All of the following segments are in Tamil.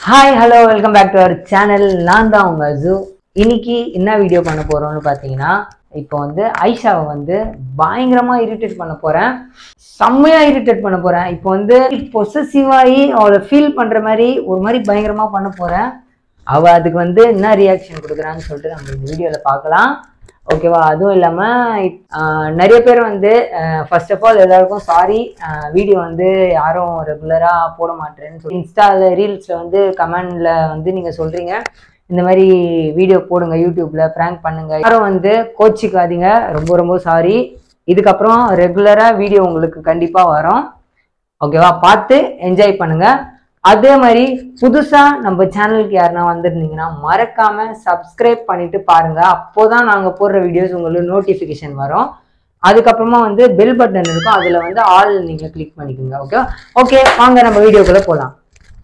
Hi hello welcome back to our channel நான் தான் உங்க ஜூ இன்னைக்கு என்ன வீடியோ பண்ண போறோம்னு பார்த்தீங்கன்னா இப்போ வந்து ஐஷாவை வந்து பயங்கரமா இரிட்டேட் பண்ண போறேன் செம்மையா இரிட்டேட் பண்ண போறேன் இப்போ வந்து பொசசிவாகி அவளை ஃபீல் பண்ற மாதிரி ஒரு மாதிரி பயங்கரமா பண்ண போறேன் அவ அதுக்கு வந்து என்ன ரியாக்ஷன் கொடுக்குறான்னு சொல்லிட்டு நம்ம இந்த வீடியோல பார்க்கலாம் ஓகேவா அதுவும் இல்லாமல் நிறைய பேர் வந்து ஃபர்ஸ்ட் ஆஃப் ஆல் எல்லாருக்கும் சாரி வீடியோ வந்து யாரும் ரெகுலராக போட மாட்டேன்னு சொல்லி இன்ஸ்டாவில் ரீல்ஸில் வந்து கமெண்டில் வந்து நீங்கள் சொல்கிறீங்க இந்த மாதிரி வீடியோ போடுங்க யூடியூப்பில் ப்ராங்க் பண்ணுங்க யாரும் வந்து கோச்சிக்காதீங்க ரொம்ப ரொம்ப சாரி இதுக்கப்புறம் ரெகுலராக வீடியோ உங்களுக்கு கண்டிப்பாக வரும் ஓகேவா பார்த்து என்ஜாய் பண்ணுங்க அதே மாதிரி புதுசா நம்ம சேனலுக்கு யாருன்னா வந்திருந்தீங்கன்னா மறக்காம சப்ஸ்கிரைப் பண்ணிட்டு பாருங்க அப்போதான் நாங்க போடுற வீடியோஸ் உங்களுக்கு நோட்டிபிகேஷன் வரும் அதுக்கப்புறமா வந்து பெல் பட்டன் இருக்கும் அதுல வந்து ஆல் நீங்க கிளிக் பண்ணிக்கோங்க ஓகே ஓகே வாங்க நம்ம வீடியோக்குள்ள போலாம்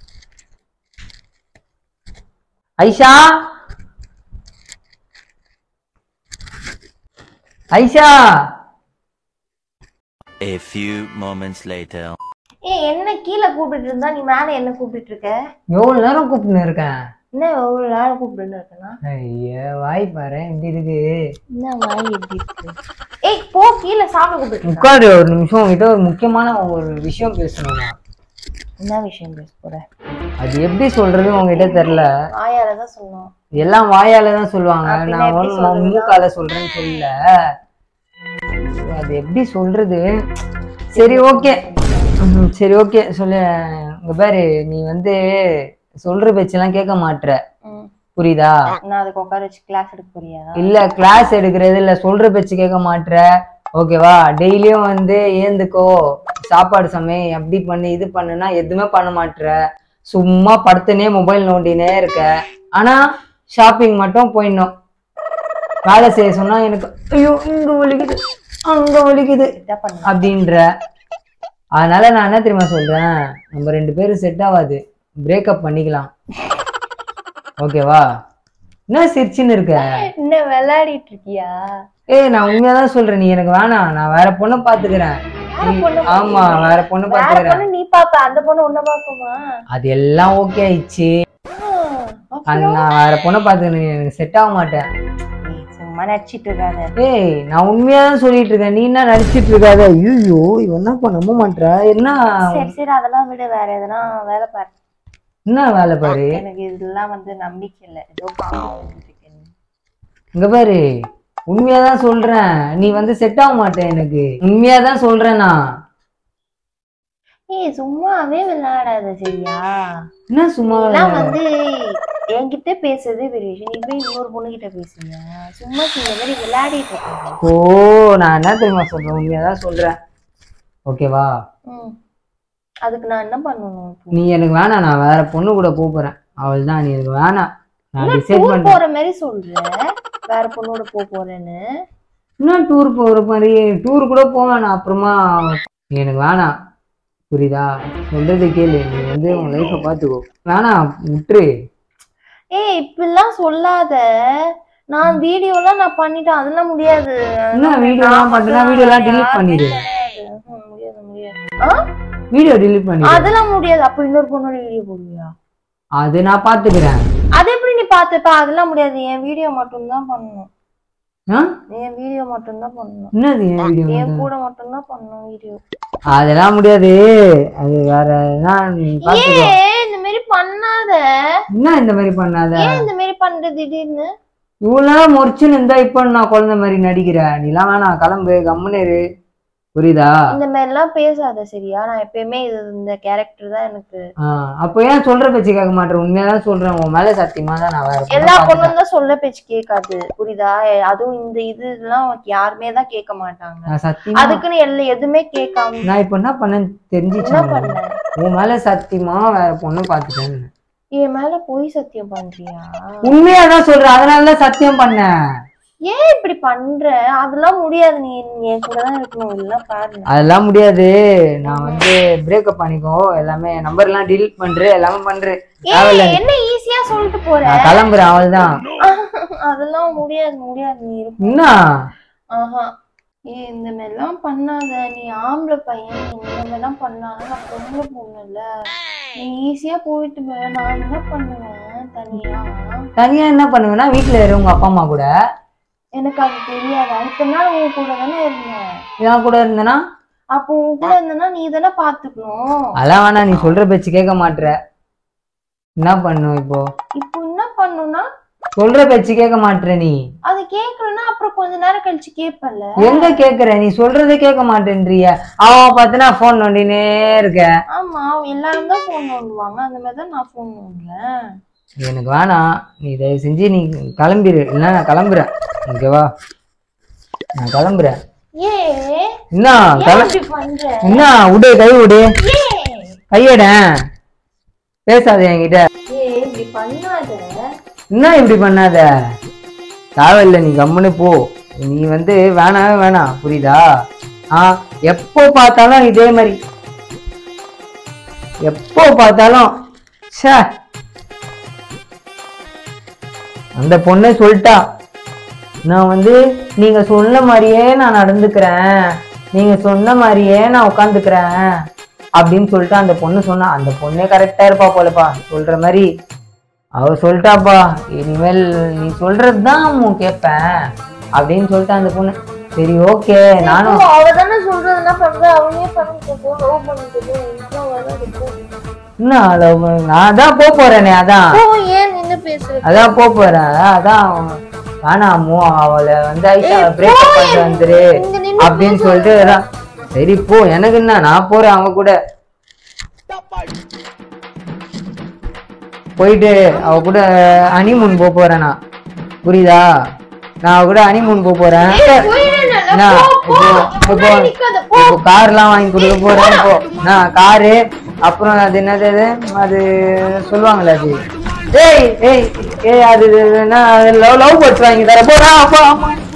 Aisha Aisha A few moments later. ஏய் என்ன கீழே கூப்பிட்டு இருந்தா நீ மேல என்ன கூப்பிட்டு இருக்க எவ்வளவு நேரம் கூப்பிட்டு இருக்கேன் என்ன எவ்வளவு நேரம் கூப்பிட்டு இருக்கேன்னா ஐயா வாய் பாரு எப்படி இருக்கு என்ன வாய் எப்படி இருக்கு ஏய் போ கீழே சாப்பிட கூப்பிட்டு இருக்க. உட்காரு ஒரு நிமிஷம் உங்ககிட்ட ஒரு முக்கியமான ஒரு விஷயம் பேசணும் நான். என்ன விஷயம் பேச போற அது எப்படி சொல்றது உங்ககிட்ட தெரியல ஆயால தான் சொன்னோம் எல்லாம் வாயால தான் சொல்லுவாங்க அப்படின்னா நான் எப்படி ஒண்ணும் சொல்றதுன்னா? மூக்கால சொல்றேன்னு சொல்லல அது எப்படி சொல்றது சரி ஓகே சரி ஓகே சொல்லு இங்க பாரு நீ வந்து சொல்ற பேச்செல்லாம் கேட்க மாட்ற ம். புரியுதா நான் அதுக்கு உட்கார வச்சு கிளாஸ் எடுக்க போறியா இல்ல கிளாஸ் எடுக்கிறது இல்ல சொல்ற பேச்சு கேட்க மாட்ற ஓகேவா டெய்லியும் வந்து ஏந்துக்கோ சாப்பாடு சமை அப்படி பண்ணு இது பண்ணுனா எதுவுமே பண்ண மாட்ற சும்மா படுத்துனே மொபைல் நோண்டினே இருக்க ஆனா ஷாப்பிங் மட்டும் போயிடணும் வேலை செய்ய சொன்னா எனக்கு ஐயோ இங்க வலிக்குது அங்க வலிக்குது இதான் பண்ணு அப்படின்ற அதனால நான் என்ன தெரியுமா சொல்றேன் நம்ம ரெண்டு பேரும் செட் ஆகாது பிரேக்கப் பண்ணிக்கலாம் ஓகேவா என்ன சிரிச்சுன்னு இருக்க என்ன விளையாடிட்டு இருக்கியா ஏய் நான் உண்மையாதான் சொல்றேன் நீ எனக்கு வேணாம் நான் வேற பொண்ணை பாத்துக்கிறேன் வேற பொண்ணை ஆமா வேற பொண்ணை வேற பாத்துக்கிறேன் பொண்ணு நீ பாப்ப அந்த பொண்ணு உன்ன பாக்குமா அது எல்லாம் ஓகே ஆயிடுச்சு அது நான் வேற பொண்ணை பாத்துக்கிறேன் எனக்கு செட் ஆக மாட்டேன் சும்மா நடிச்சிட்டு இருக்காத ஏய் நான் உண்மையாதான் சொல்லிட்டு இருக்கேன் நீ என்ன நடிச்சிட்டு இருக்காத ஐயோ இவன் என்ன நம்ப மாட்டா என்ன சரி சரி அதெல்லாம் விட வேற எதனா வேலை பாரு என்ன வேலை பாரு எனக்கு இதெல்லாம் வந்து நம்பிக்கை இல்லை ஏதோ பாத்துட்டு இருக்கேன். இங்க பாரு உண்மையாதான் சொல்றேன் நீ வந்து செட் ஆக மாட்டேன் எனக்கு உண்மையாதான் சொல்றேன் நான் ஏய் சும்மாவே விளையாடாத சரியா என்ன சும்மா நான் வந்து என்கிட்ட பேசுறதே பெரிய விஷயம் நீ போய் இன்னொரு பொண்ணு கிட்ட பேசுறியா சும்மா இந்த மாதிரி விளையாடிட்டு இருக்காங்க ஓ நான் என்ன தெரியுமா சொல்றேன் உண்மையாதான் சொல்றேன் ஓகேவா ம். அதுக்கு நான் என்ன பண்ணணும் இப்போ? நீ எனக்கு வேணாம் நான் வேற பொண்ணு கூட போப் போறேன் அவள் தான் நீ எனக்கு வேணாம் நான் என்ன டிசைட் டூர் பண்ணிட்டேன் போற மாதிரி சொல்ற வேற பொண்ணோட போக போறேன்னு என்ன டூர் போற மாதிரி டூர் கூட போவேன் நான் அப்புறமா நீ எனக்கு வேணாம் புரியுதா சொல்றது கேளு நீ வந்து உன் லைஃப்பை பார்த்துக்கோ வேணாம் விட்டுரு ஏய் இப்படிலாம் சொல்லாத நான் வீடியோலாம் நான் பண்ணிட்டேன் அதெல்லாம் முடியாது என்ன வீடியோலாம் பண்ணுறா வீடியோலாம் delete பண்ணிடு ம், முடியாது முடியாது ஆ? வீடியோ delete பண்ணிடு அதெல்லாம் முடியாது அப்ப இன்னொரு பொண்ணோட வீடியோ போடுவியா அது நான் பார்த்துக்கிறேன் அது எப்படி நீ பாத்துப்ப அதெல்லாம் முடியாது என் வீடியோ மட்டும் தான் பண்ணணும் ஆ என் வீடியோ மட்டும் தான் பண்ணணும் என்னது என் வீடியோ என் கூட மட்டும் தான் பண்ணணும் வீடியோ அதெல்லாம் முடியாது அது வேற என்ன நீ பார்த்துக்கோ ஏன் இந்த மாதிரி பண்ணாத என்ன இந்த மாதிரி பண்ணாத ஏன் இந்த மாதிரி பண்ற திடீர்னு இவ்வளவு முறிச்சுன்னு இருந்தா இப்ப நான் குழந்தை மாதிரி நடிக்கிற நீலாம் வேணாம் கிளம்பு கம்முன்னு இரு புரியுதா இந்த மாதிரி எல்லாம் பேசாத சரியா நான் எப்பயுமே இது இந்த கேரக்டர் தான் எனக்கு ஆஹ் அப்ப ஏன் சொல்ற பேச்சு கேட்க மாட்டேன் உண்மையாதான் சொல்றேன் உன் மேல சத்தியமா தான் நான் வேற பொண்ணை எல்லா பார்த்துட்டேன். பொண்ணும் தான் சொல்ல பேச்சு கேட்காது புரியுதா அதுவும் இந்த இது எல்லாம் யாருமே தான் கேட்க மாட்டாங்க நான் சத்தியமா அதுக்குன்னு எல்லா எதுவுமே கேட்காம நான் இப்ப என்ன பண்ணேன்னு தெரிஞ்சிச்சு என்ன உனக்கு. பண்ண உன் மேல சத்தியமா வேற பொண்ணு பாத்துட்டேன் என் மேல பொய் சத்தியம் பண்றியா உண்மையாதான் சொல்றேன் அதனாலதான் சத்தியம் பண்ணேன் ஏன் இப்படி பண்ற அதெல்லாம் முடியாது நீ என் கூட தான் இருக்கணும் இல்லைன்னா பாரு அதெல்லாம் முடியாது நான் வந்து பிரேக்கப் பண்ணிக்கோ எல்லாமே நம்பர் எல்லாம் delete பண்றேன் எல்லாமே பண்றேன் தேவையில்ல. ஏய் என்ன ஈஸியா சொல்லிட்டு போற நான் கிளம்புறேன் அவள்தான் அதெல்லாம் முடியாது முடியாது நீ இருக்கும் என்ன ஆஹா ஏ இந்த மாதிரிலாம் பண்ணாத நீ ஆம்பளை பையன் நீ இந்த மாதிரிலாம் பண்ணாத நான் பொம்பளை பொண்ணு இல்ல நீ ஈஸியா போயிட்டு வா. நான் என்ன பண்ணுவேன் தனியா தனியா என்ன பண்ணுவேன்னா வீட்டுல இரு உங்க அப்பா அம்மா கூட எனக்கு அது தெரியாது அடுத்த நாள் உன் கூட தானே இருந்தேன் இதான் கூட இருந்தேன்னா அப்போ உன் கூட இருந்தேன்னா நீ தானே பாத்துக்கணும் அதெல்லாம் வேணாம் நீ சொல்ற பேச்சு கேட்க மாட்ற என்ன பண்ணும் இப்போ இப்போ என்ன பண்ணுனா சொல்ற பேச்சு கேட்க மாட்ற நீ அது கேட்கலன்னா அப்புறம் கொஞ்ச நேரம் கழிச்சு கேட்பல்ல எங்க கேக்குற நீ சொல்றதே கேட்க மாட்டேன்றிய அவன் பார்த்தனா போன் நோண்டினே இருக்க ஆமா எல்லாரும் தான் போன் நோண்டுவாங்க அந்த மாதிரி தான் நான் போன் நோண்டுறேன் எனக்கு வேணாம் நீ தயவு செஞ்சு நீ கிளம்பிடு இல்லைன்னா நான் கிளம்புறேன் இங்க வா நான் கிளம்புறேன் ஏ என்ன ஏன் கிள இப்படி பண்ற என்ன விடு கை விடு ஏ கையட பேசாத என்கிட்ட ஏ இப்படி பண்ணாத என்ன இப்படி பண்ணாத தேவையில்லை நீ கம்முன்னு போ நீ வந்து வேணாவே வேணாம் புரியுதா ஆ எப்போ பார்த்தாலும் இதே மாதிரி எப்போ பார்த்தாலும் ச்சே அந்த பொண்ணே சொல்லிட்டா நான் வந்து நீங்க சொன்ன மாதிரியே நான் நடந்துக்கிறேன் நீங்க சொன்ன மாதிரியே நான் உட்காந்துக்கிறேன் அப்படின்னு சொல்லிட்டு அந்த பொண்ணு சொன்னா அந்த பொண்ணே கரெக்டா இருப்பா போலப்பா சொல்ற மாதிரி அவ சொல்லிட்டாப்பா இனிமேல் நீ சொல்றது தான் உன் கேட்பேன் அப்படின்னு சொல்லிட்டு அந்த பொண்ணு சரி ஓகே நானும் அவ தானே சொல்றதுன்னா பண்ற அவனே பண்ணிட்டு லவ் பண்ணிட்டு இன்னும் வராது என்ன love பண்ண- நான் தான் போக போறேனே அதான் போ ஏன் நின்னு பேசுற அதான் போக போறேன் அதான் வேணாமோ அவளை வந்து ஐஷா பிரேக்கப் பண்ணிட்டு வந்துரு இங்க நின்னு அப்படின்னு சொல்லிட்டு அதான், சரி போ எனக்கு என்ன நான் போறேன் அவ கூட போயிட்டு அவ கூட ஹனிமூன் போக போறேன் நான் புரியுதா நான் அவ கூட ஹனிமூன் போக போறேன் என்ன, இப்போ இப்போ இப்போ கார்லாம் வாங்கி கொடுக்க போறேன் இப்போ நான் காரு அப்புறம் அது என்னது அது? அது சொல்லுவாங்கல்ல அது ஏய் ஏய் ஏய் அது என்ன லவ் லவ் பர்ட்ஸ் வாங்கி தர போறா அப்பா அம்மா